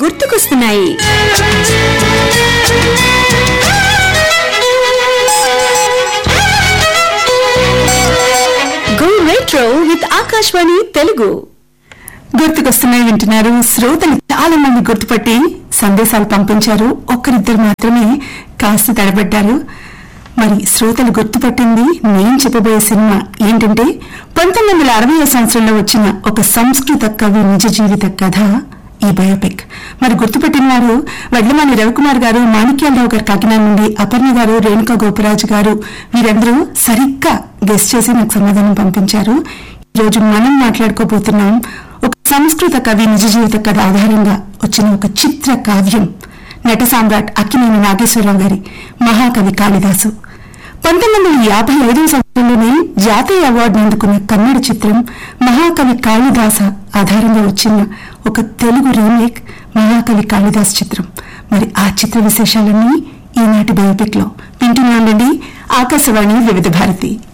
గుర్తుకొస్తున్నాయి go retro with Akashvani Telugu గుర్తుకొస్తున్నాయి వింటున్నారు శ్రోతలు చాలా మంది గుర్తుపట్టి సందేశాలు పంపించారు ఒక్కరిద్దరు మాత్రమే కాస్త తడబడ్డారు మరి శ్రోతలు గుర్తుపట్టింది నేను చెప్పబోయే సినిమా ఏంటంటే పంతొమ్మిది వందల అరవై సంవత్సరంలో వచ్చిన ఒక సంస్కృత కవి నిజ జీవిత కథ ఈ బయోపిక్ మరి గుర్తుపెట్టిన వారు వడ్లమాని రవికుమార్ గారు మాణిక్యాలరావు గారు కాకినాడ నుండి అపర్ణ గారు రేణుకా గోపరాజు గారు వీరందరూ సరిగ్గా గెస్ట్ చేసి నాకు సమాధానం పంపించారు ఈ రోజు మనం మాట్లాడుకోబోతున్నాం ఒక సంస్కృత కవి నిజ జీవిత కథ ఆధారంగా వచ్చిన ఒక చిత్ర కావ్యం నట సామ్రాట్ అక్కినేని నాగేశ్వరరావు గారి మహాకవి కాళిదాసు పంతొమ్మిది వందల యాభై ఐదవ సంవత్సరంలోనే జాతీయ అవార్డును అందుకున్న కన్నడ చిత్రం మహాకవి కాళిదాస ఆధారంగా వచ్చిన ఒక తెలుగు రీమేక్ మహాకవి కాళిదాస్ చిత్రం మరి ఆ చిత్ర విశేషాలన్నీ ఈనాటి బయోపిక్ లో వింటున్నానండి ఆకాశవాణి వివిధ భారతి